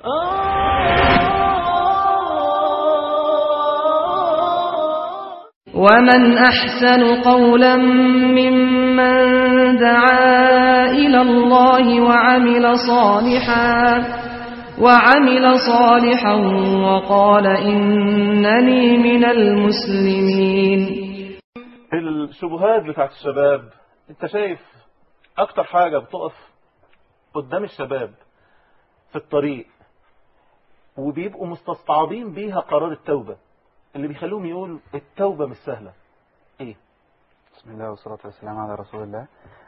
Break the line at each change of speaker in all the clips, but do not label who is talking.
ومن أحسن قولا ممن دعا إلى الله وعمل صالحا وعمل صالحا وقال إنني من المسلمين
الشبهات بتاعت الشباب انت شايف اكتر حاجة بتقف قدام الشباب في الطريق وبيبقوا مستصعبين بيها قرار التوبة اللي بيخلوهم يقول التوبة مش سهلة ايه
بسم الله والصلاة والسلام على رسول الله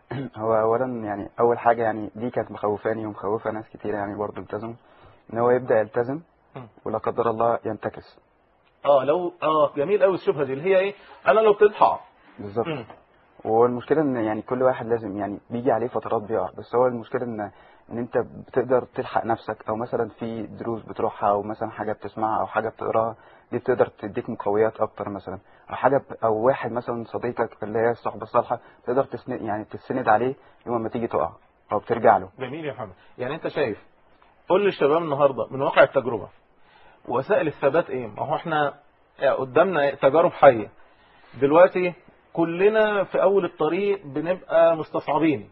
هو أولا يعني أول حاجة يعني دي كانت مخوفاني ومخوفة ناس كتير يعني برضه التزموا إن هو يبدأ يلتزم ولا قدر الله ينتكس
اه لو اه جميل قوي الشبهة دي اللي هي ايه انا لو ابتديت هقع
بالظبط
مم.
والمشكلة إن يعني كل واحد لازم يعني بيجي عليه فترات بيقع بس هو المشكلة إن إن أنت بتقدر تلحق نفسك أو مثلا في دروس بتروحها أو مثلا حاجة بتسمعها أو حاجة بتقراها دي بتقدر تديك مقويات أكتر مثلا أو حاجة ب- أو واحد مثلا صديقك اللي هي الصحبة الصالحة تقدر تسند يعني تسند عليه يوم ما تيجي تقع أو بترجع له
جميل يا محمد يعني انت شايف قول للشباب النهاردة من واقع التجربة وسائل الثبات ايه ما هو احنا قدامنا تجارب حية دلوقتي كلنا في اول الطريق بنبقى مستصعبين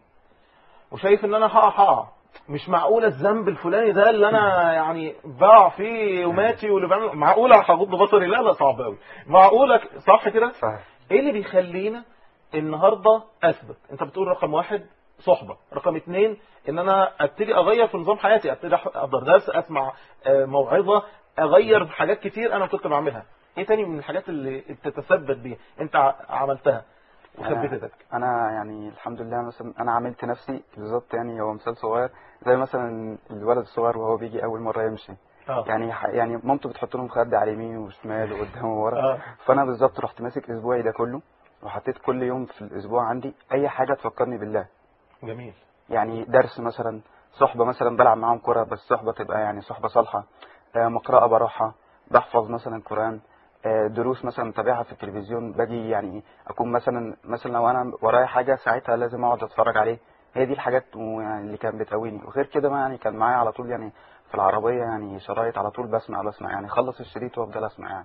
وشايف ان انا هقع هقع مش معقولة الذنب الفلاني ده اللي انا يعني بقع فيه يوماتي واللي بعمل معقولة هغض بصري لا لا صعب قوي معقولة صح كده
صحيح
ايه اللي بيخلينا النهاردة اثبت انت بتقول رقم واحد صحبة رقم اتنين ان انا ابتدي اغير في نظام حياتي ابتدي احضر درس اسمع آه، موعظة اغير حاجات كتير انا كنت بعملها ايه تاني من الحاجات اللي تتثبت بيها انت ع- عملتها وثبتتك
انا يعني الحمد لله مثلا انا عملت نفسي بالظبط يعني هو مثال صغير زي مثلا الولد الصغير وهو بيجي اول مره يمشي
اه
يعني ح- يعني مامته بتحط له مخده على اليمين وشمال وقدام وورا
اه
فانا بالظبط رحت ماسك اسبوعي ده كله وحطيت كل يوم في الاسبوع عندي اي حاجه تفكرني بالله
جميل
يعني درس مثلا صحبه مثلا بلعب معاهم كره بس صحبه تبقى يعني صحبه صالحه آه، مقرأة بروحها بحفظ مثلا قرآن آه، دروس مثلا متابعها في التلفزيون باجي يعني اكون مثلا مثلا لو انا ورايا حاجه ساعتها لازم اقعد اتفرج عليه هي دي الحاجات و- يعني اللي كانت بتقويني وغير كده ما يعني كان معايا على طول يعني في العربيه يعني شرايط على طول بسمع بسمع يعني خلص الشريط وافضل اسمع يعني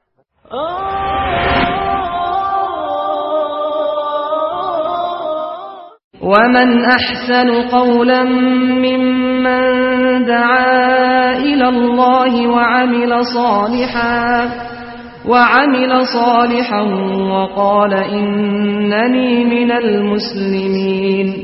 ومن أحسن قولا ممن دعا إلى الله وعمل صالحا وعمل صالحا وقال إنني من المسلمين